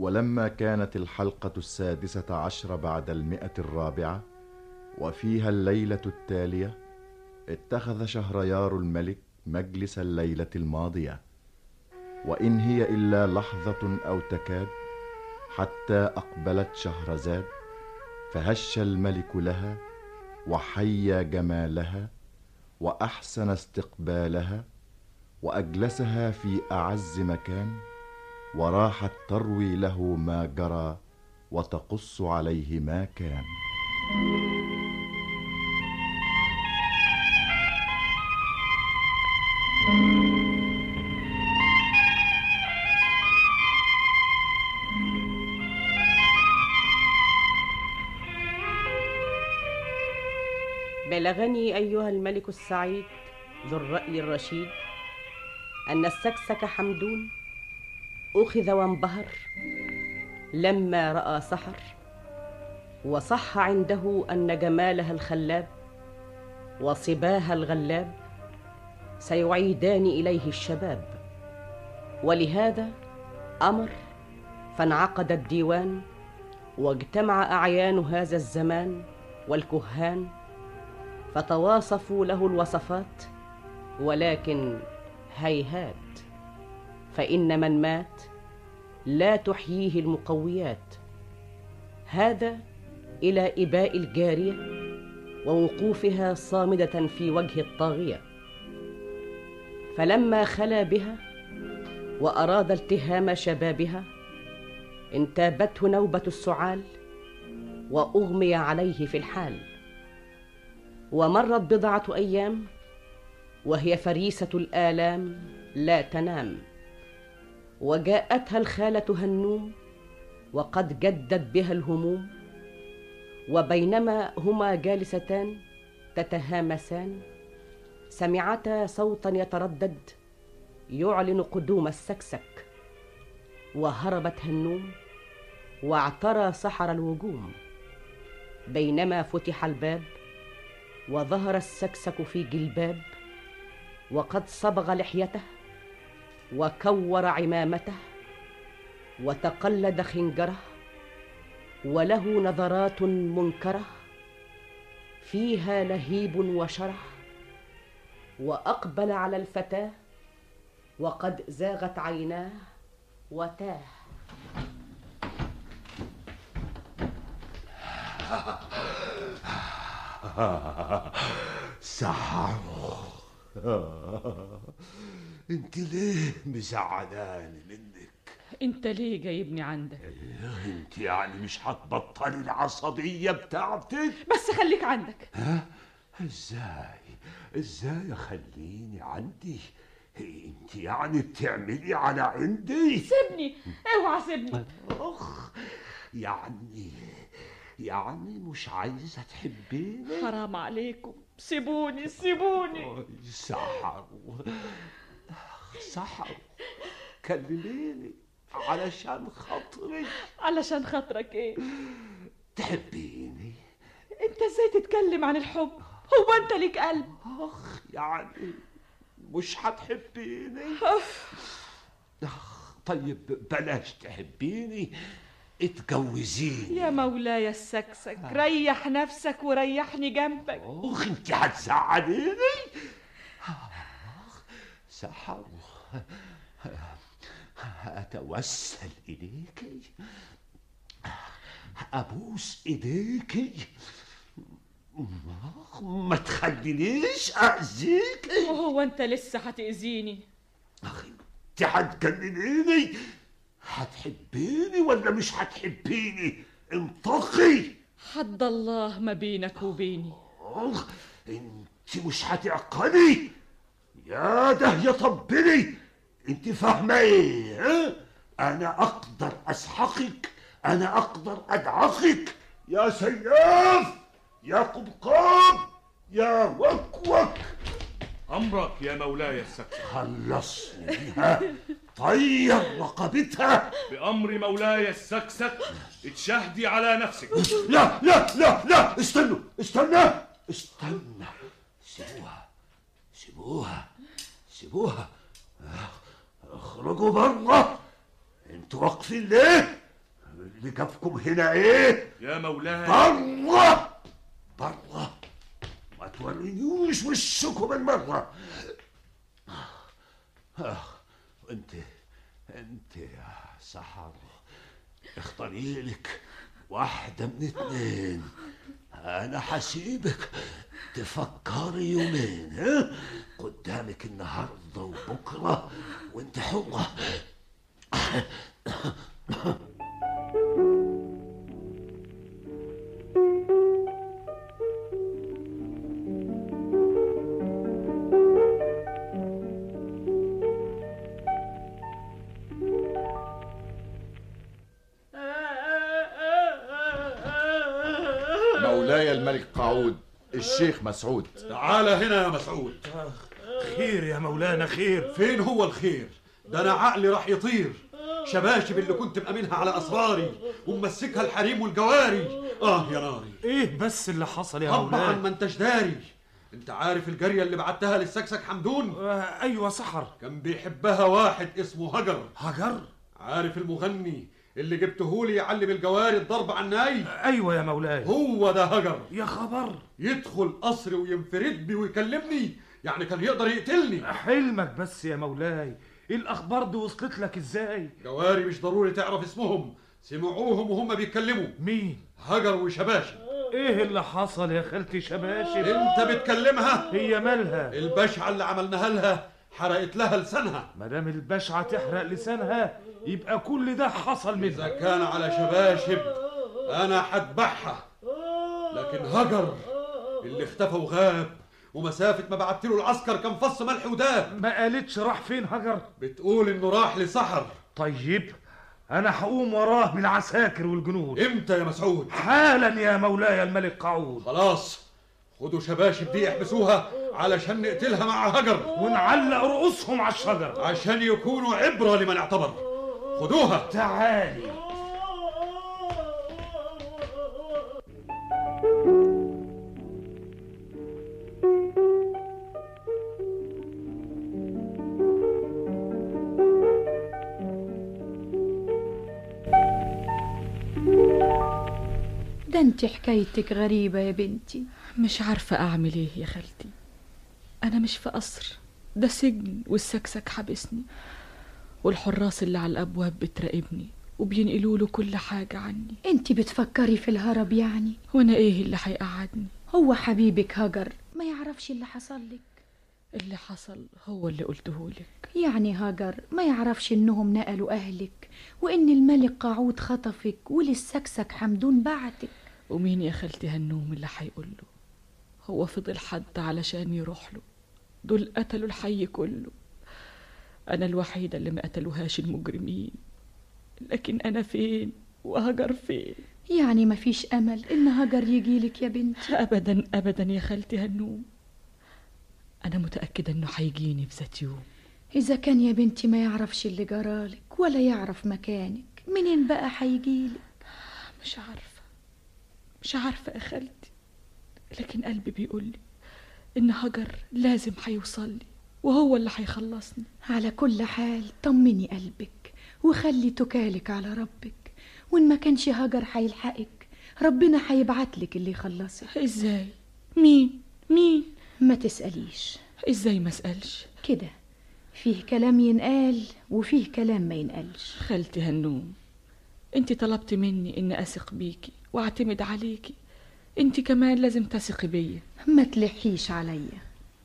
ولما كانت الحلقة السادسة عشر بعد المئة الرابعة وفيها الليلة التالية اتخذ شهريار الملك مجلس الليلة الماضية وإن هي إلا لحظة أو تكاد حتى أقبلت شهرزاد فهش الملك لها وحيا جمالها وأحسن استقبالها وأجلسها في أعز مكان وراحت تروي له ما جرى وتقص عليه ما كان بلغني أيها الملك السعيد ذو الرأي الرشيد أن السكسك حمدون أخذ وانبهر لما رأى سحر وصح عنده أن جمالها الخلاب وصباها الغلاب سيعيدان إليه الشباب ولهذا أمر فانعقد الديوان واجتمع أعيان هذا الزمان والكهان فتواصفوا له الوصفات ولكن هيهات فان من مات لا تحييه المقويات هذا الى اباء الجاريه ووقوفها صامده في وجه الطاغيه فلما خلا بها واراد التهام شبابها انتابته نوبه السعال واغمي عليه في الحال ومرت بضعه ايام وهي فريسه الالام لا تنام وجاءتها الخاله هنوم وقد جدت بها الهموم وبينما هما جالستان تتهامسان سمعتا صوتا يتردد يعلن قدوم السكسك وهربت هنوم واعترى سحر الوجوم بينما فتح الباب وظهر السكسك في جلباب وقد صبغ لحيته وكور عمامته وتقلد خنجره وله نظرات منكره فيها لهيب وشره واقبل على الفتاه وقد زاغت عيناه وتاه سحر انت ليه مزعلاني منك انت ليه جايبني عندك انت يعني مش هتبطلي العصبية بتاعتك بس خليك عندك ها ازاي ازاي اخليني عندي انت يعني بتعملي على عندي سيبني اوعى سيبني اخ يعني يعني مش عايزة تحبيني حرام عليكم سيبوني سيبوني سحر سحر كلميني علشان خاطري علشان خاطرك ايه تحبيني انت ازاي تتكلم عن الحب هو انت ليك قلب اخ يعني مش هتحبيني اخ طيب بلاش تحبيني اتجوزيني يا مولاي السكسك ريح نفسك وريحني جنبك اخ انت هتزعليني اخ سحر اتوسل اليكي ابوس ايديكي اخ ما تخلينيش اذيكي وهو انت لسه هتأذيني اخي انت هتجننيني هتحبيني ولا مش هتحبيني انطقي حد الله ما بينك وبيني اخ انت مش هتعقلي يا ده يا طبلي انت فاهمه ايه ها؟ انا اقدر اسحقك انا اقدر ادعخك يا سياف يا قبقاب يا وكوك أمرك يا مولاي السكسك خلصني بها طير رقبتها بأمر مولاي السكسك اتشهدي على نفسك لا لا لا لا استنوا استنى استنى سيبوها سيبوها سيبوها اخرجوا بره انتوا واقفين ليه اللي جابكم هنا ايه يا مولاي بره بره ما تورينيوش وشكم المرة آه، انت انت يا سحر اختاري لك واحدة من اتنين انا حسيبك تفكري يومين ها قدامك النهارده وبكره وانت حره مولاي الملك قعود الشيخ مسعود تعال هنا يا مسعود خير يا مولانا خير فين هو الخير ده انا عقلي راح يطير شباشب اللي كنت مأمنها على اسراري وممسكها الحريم والجواري اه يا ناري ايه بس اللي حصل يا طبعا مولانا ما انتش داري انت عارف الجارية اللي بعتها للسكسك حمدون آه ايوه سحر كان بيحبها واحد اسمه هجر هجر عارف المغني اللي جبتهولي يعلم الجواري الضرب على الناي ايوه يا مولاي هو ده هجر يا خبر يدخل قصري وينفرد بي ويكلمني يعني كان يقدر يقتلني حلمك بس يا مولاي الاخبار دي وصلت لك ازاي جواري مش ضروري تعرف اسمهم سمعوهم وهم بيتكلموا مين هجر وشباشب ايه اللي حصل يا خالتي شباشب انت بتكلمها هي مالها البشعة اللي عملناها لها حرقت لها لسانها مدام البشعة تحرق لسانها يبقى كل ده حصل إذا منها كان على شباشب أنا حذبحها لكن هجر اللي اختفى وغاب ومسافة ما بعت له العسكر كان فص ملح وداب ما قالتش راح فين هجر بتقول إنه راح لسحر طيب انا هقوم وراه بالعساكر والجنود إمتى يا مسعود؟ حالا يا مولاي الملك قعود خلاص خدوا شباشب دي احبسوها علشان نقتلها مع هجر ونعلق رؤوسهم على الشجر عشان يكونوا عبرة لمن اعتبر خدوها تعالي ده انت حكايتك غريبة يا بنتي مش عارفة أعمل إيه يا خالتي أنا مش في قصر ده سجن والسكسك حابسني والحراس اللي على الأبواب بتراقبني وبينقلوا له كل حاجة عني انت بتفكري في الهرب يعني وأنا إيه اللي هيقعدني هو حبيبك هجر ما يعرفش اللي حصل لك اللي حصل هو اللي قلته لك يعني هجر ما يعرفش انهم نقلوا اهلك وان الملك قعود خطفك وللسكسك حمدون بعتك ومين يا خالتي هالنوم اللي هيقول له هو فضل حد علشان يروح له دول قتلوا الحي كله أنا الوحيدة اللي ما قتلوهاش المجرمين لكن أنا فين وهجر فين يعني ما فيش امل ان هجر يجيلك يا بنتي أبدا أبدا يا خالتي هالنوم أنا متأكدة إنه هيجيني في ذات يوم اذا كان يا بنتي ما يعرفش اللي جرالك ولا يعرف مكانك منين بقى هيجيلك مش عارفة مش عارفة يا خالتي لكن قلبي بيقولي إن هجر لازم هيوصلي وهو اللي هيخلصني على كل حال طمني قلبك وخلي تكالك على ربك وان ما كانش هجر هيلحقك ربنا هيبعتلك اللي يخلصك إزاي مين مين ما تسأليش إزاي ما أسألش كده فيه كلام ينقال وفيه كلام ما ينقالش خالتي هنوم انت طلبت مني ان اثق بيكي واعتمد عليكي انت كمان لازم تثقي بيا ما تلحيش عليا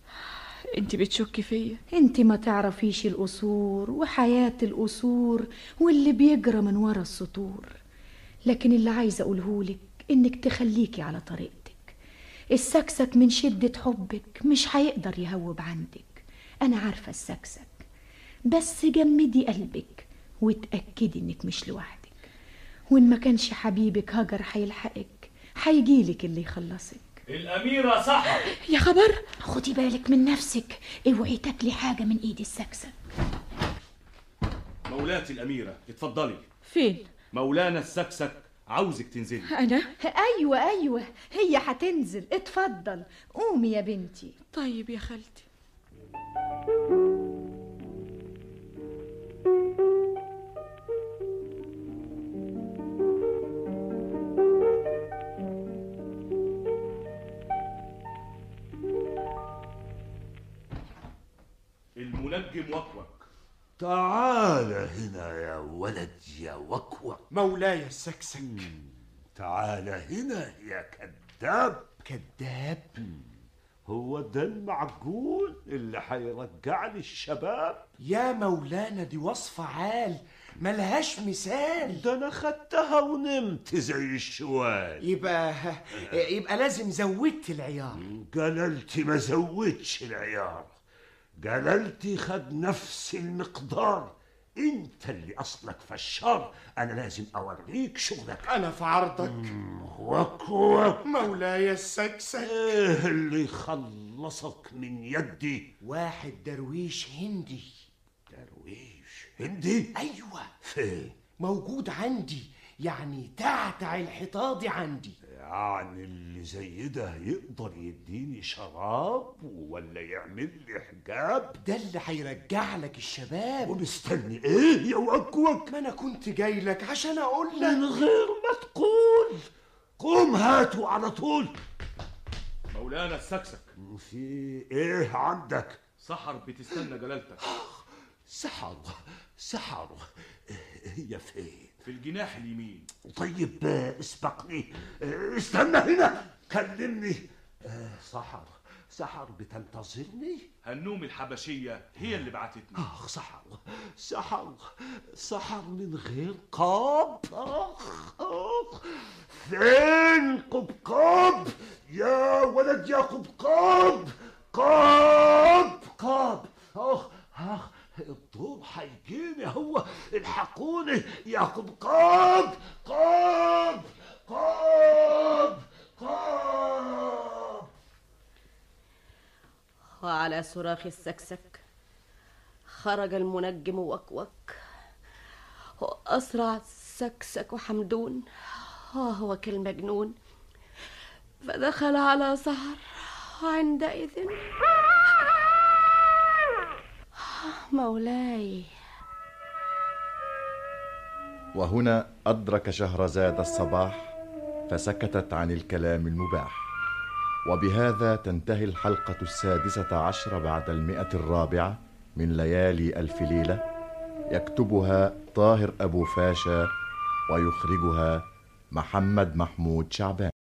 انت بتشكي فيا انت ما تعرفيش القصور وحياة القصور واللي بيجرى من ورا السطور لكن اللي عايزة اقولهولك انك تخليكي على طريقتك السكسك من شدة حبك مش هيقدر يهوب عندك انا عارفة السكسك بس جمدي قلبك وتأكدي انك مش لوحدك وان ما كانش حبيبك هجر هيلحقك هيجيلك اللي يخلصك الأميرة صح يا خبر خدي بالك من نفسك اوعي تاكلي حاجة من ايد السكسك مولاتي الأميرة اتفضلي فين مولانا السكسك عاوزك تنزلي انا ايوه ايوه هي هتنزل اتفضل قومي يا بنتي طيب يا خالتي منجم وكوك تعال هنا يا ولد يا وكوك مولاي السكسك تعال هنا يا كذاب كذاب هو ده المعقول اللي حيرجع لي الشباب يا مولانا دي وصفة عال ملهاش مثال ده انا خدتها ونمت زي الشوال يبقى يبقى لازم زودت العيار جلالتي ما زودش العيار جلالتي خد نفس المقدار انت اللي اصلك فشار انا لازم اوريك شغلك انا في عرضك وكوك مولاي السكسك ايه اللي يخلصك من يدي واحد درويش هندي درويش هندي ايوه فين موجود عندي يعني تعتع الحيطاضي عندي يعني اللي زي ده يقدر يديني شراب ولا يعمل لي حجاب ده اللي هيرجع لك الشباب ومستني ايه يا وكوك ما انا كنت جاي لك عشان اقول لك من غير ما تقول قوم هاتوا على طول مولانا السكسك في ايه عندك سحر بتستنى جلالتك سحر سحر هي فين في الجناح اليمين طيب اسبقني استنى هنا كلمني سحر سحر بتنتظرني هنوم الحبشية هي اللي بعتتني اخ سحر سحر سحر من غير قاب اخ اخ فين قبقاب يا ولد يا قبقاب قاب قاب اخ اخ الضوء هيجيني هو الحقوني يا قبقاب قاب قاب قاب وعلى صراخ السكسك خرج المنجم وكوك وأسرع سكسك وحمدون وهو كالمجنون فدخل على سهر عندئذ مولاي وهنا أدرك شهرزاد الصباح فسكتت عن الكلام المباح وبهذا تنتهي الحلقة السادسة عشر بعد المئة الرابعة من ليالي ألف ليلة يكتبها طاهر أبو فاشا ويخرجها محمد محمود شعبان